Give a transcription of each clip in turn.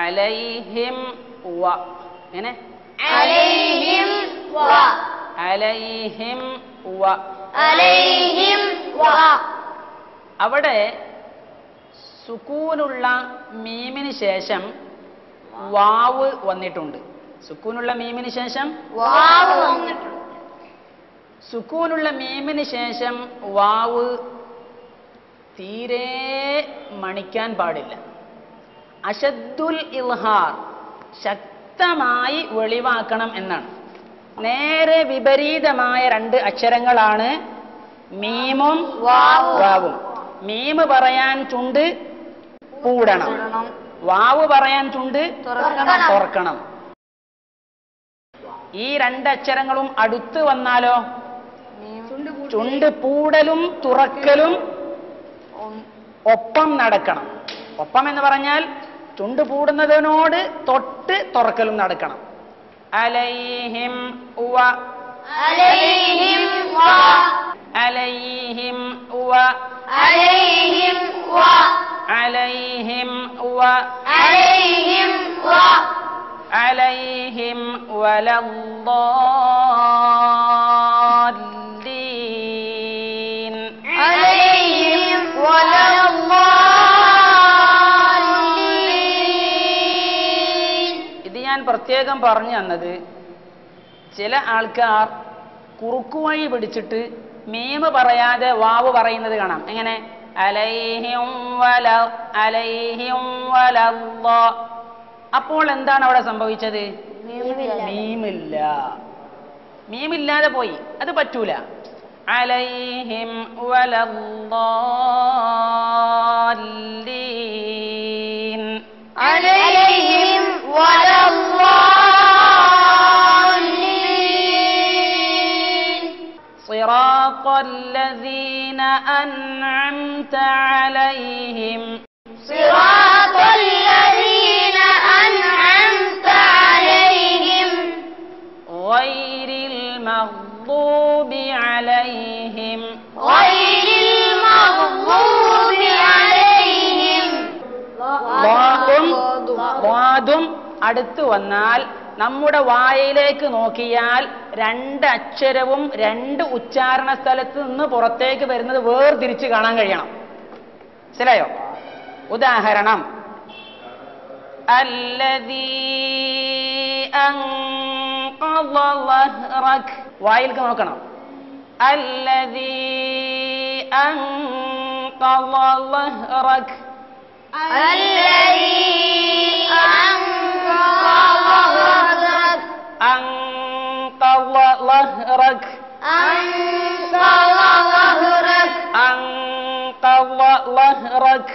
അലൈഹിം വ എങ്ങനെ عليهم و അലൈഹിം വ عليهم و അവിടെ സുക്കൂനുള്ള മീമിന് ശേഷം വാവ് വന്നിട്ടുണ്ട് സുക്കൂനുള്ള മീമിന് ശേഷം واو വന്നിട്ടുണ്ട് സുക്കൂനുള്ള മീമിന് ശേഷം വാവ് തീരെ മണിക്കാൻ പാടില്ല അഷദ്ദുൽ ഇൽഹാർ ശക്തമായി വെളിവാക്കണം എന്നാണ് നേരെ വിപരീതമായ രണ്ട് അക്ഷരങ്ങളാണ് മീമും വാവും. വാവും മീമ് പറയാൻ ചുണ്ട് പൂടണം തുറക്കണം. വാവ് പറയാൻ ചുണ്ട് തുറക്കണം. തുറക്കണം ഈ രണ്ട് അക്ഷരങ്ങളും അടുത്ത് വന്നാലോ ചുണ്ട് പൂടലും തുറക്കലും ഒപ്പം നടക്കണം ഒപ്പം എന്ന് പറഞ്ഞാൽ ചുണ്ട് പൂടുന്നതിനോട് തൊട്ട് തുറക്കലും നടക്കണം അലൈഹിം ഉവ عليهم و അലൈഹിം ഉവ عليهم و അലൈഹിം ഉവ عليهم و عليهم ولا الضالين عليهم ولا الضالين ഇത് ഞാൻ പ്രത്യേകം പറഞ്ഞു തന്നത് ചില ആൾക്കാർ കുറുക്കുവഴി പിടിച്ചിട്ട് മീമ് പറയാതെ വാവ് പറയുന്നത് കാണാം എങ്ങനെ അലൈഹിം വല അലൈഹിം വലല്ലാ. അപ്പോൾ എന്താണ് അവിടെ സംഭവിച്ചത് മീമില്ല മീമില്ലാതെ പോയി അത് പറ്റൂല അലൈഹിം വലല്ലാലീൻ عليهم ولا الضالين صراط الذين أنعمت عليهم صراط الذين أنعمت عليهم غير المغضوب عليهم غير المغضوب عليهم വാദും വാദും അടുത്തു വന്നാൽ നമ്മുടെ വായയിലേക്ക് നോക്കിയാൽ രണ്ട് അക്ഷരവും രണ്ട് ഉച്ചാരണ സ്ഥലത്ത് നിന്ന് പുറത്തേക്ക് വരുന്നത് വേർതിരിച്ച് കാണാൻ കഴിയണം മനസ്സിലായോ ഉദാഹരണം الذي أنقض ظهرك വായിലേക്ക് നോക്കണം الذي أنقض ظهرك الذي أنقض ظهرك أنقض ظهرك أنقض ظهرك أنقض ظهرك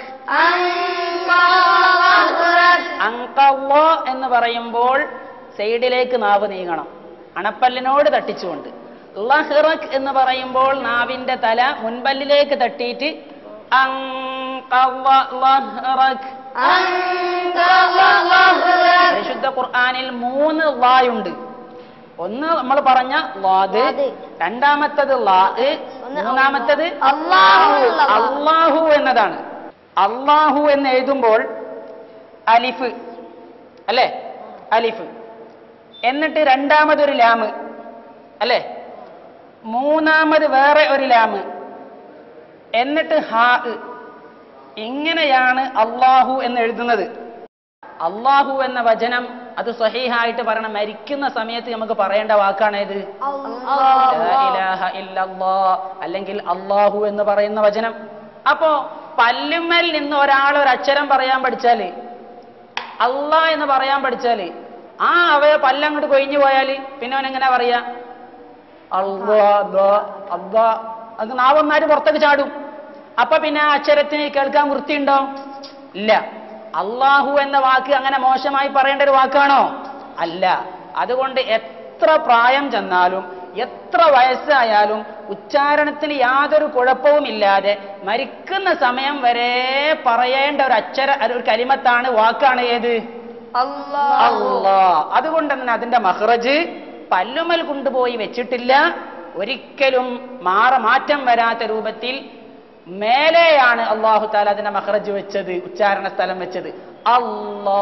أنقض ظهرك അങ്കവ എന്ന് പറയുമ്പോൾ സൈഡിലേക്ക് നാവ് നീങ്ങണം അണപ്പല്ലിനോട് തട്ടിച്ചുകൊണ്ട് ലഹ്റക് എന്ന് പറയുമ്പോൾ നാവിന്റെ തല മുൻപല്ലിലേക്ക് തട്ടിയിട്ട് അങ്കവ ലഹ്റക് أنقض ظهرك പരിശുദ്ധ ഖുർആനിൽ മൂന്ന് ലായുണ്ട് ഒന്ന് നമ്മൾ പറഞ്ഞ ലാദ് ലാദ്. രണ്ടാമത്തത് ലാ മൂന്നാമത്തത് അല്ലാഹു എന്നുള്ള ലാ. അള്ളാഹു എന്നതാണ് അള്ളാഹു എന്ന് എഴുതുമ്പോൾ അലിഫ് അല്ലേ അലിഫ് എന്നിട്ട് രണ്ടാമതൊരു ലാമ് അല്ലേ മൂന്നാമത് വേറെ ഒരു ലാമ് എന്നിട്ട് ഹാ ഇങ്ങനെയാണ് അള്ളാഹു എന്ന് എഴുതുന്നത് അള്ളാഹു എന്ന വചനം അത് സ്വഹീഹായിട്ട് പറയണം മരിക്കുന്ന സമയത്ത് നമുക്ക് പറയേണ്ട വാക്കാണ് ഏത് ലാ ഇലാഹ ഇല്ലല്ലാ, അല്ലെങ്കിൽ അള്ളാഹു എന്ന് പറയുന്ന വചനം അപ്പോ പല്ലുമ്മൽ നിന്ന് ഒരാൾ ഒരു അക്ഷരം പറയാൻ പഠിച്ചാല് അള്ളാ എന്ന് പറയാൻ പഠിച്ചാല് ആ അവയെ പല്ലങ്ങോട്ട് കൊഴിഞ്ഞു പോയാല് പിന്നെ അവൻ എങ്ങനെ പറയാ അള്ളാ ദാ, അള്ളാ അത് നാവൊന്നാര് പുറത്തേക്ക് ചാടും അപ്പൊ പിന്നെ ആ അക്ഷരത്തിന് കേൾക്കാൻ വൃത്തിയുണ്ടോ ഇല്ല അള്ളാഹു എന്ന വാക്ക് അങ്ങനെ മോശമായി പറയേണ്ട ഒരു വാക്കാണോ അല്ല അതുകൊണ്ട് എത്ര പ്രായം ചെന്നാലും എത്ര വയസ്സായാലും ഉച്ചാരണത്തിന് യാതൊരു കുഴപ്പവുമില്ലാതെ മരിക്കുന്ന സമയം വരെ പറയേണ്ട ഒരു അക്ഷര ഒരു കലിമത്താണ് വാക്കാണ് ഏത് അള്ളാ അതുകൊണ്ട് തന്നെ അതിന്റെ മഹ്റജ് പല്ലുമൽ കൊണ്ടുപോയി വെച്ചിട്ടില്ല ഒരിക്കലും മാറ മാറ്റം വരാത്ത രൂപത്തിൽ മേലെയാണ് അള്ളാഹു താല അതിന്റെ മഹ്റജ് വെച്ചത് ഉച്ചാരണ സ്ഥലം വെച്ചത് അല്ലാ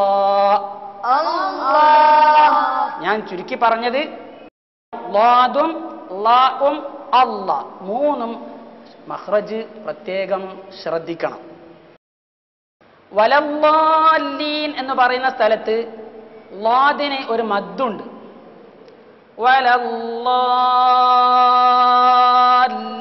അല്ലാഹ് ഞാൻ ചുരുക്കി പറഞ്ഞത് ലാദും ലാഉം അല്ല മൂന്നും മഹ്റജ് പ്രത്യേകം ശ്രദ്ധിക്കണം വലല്ലാലീൻ എന്ന് പറയുന്ന സ്ഥലത്ത് ലാദിന് ഒരു മദ്ദുണ്ട് വലല്ലാലീൻ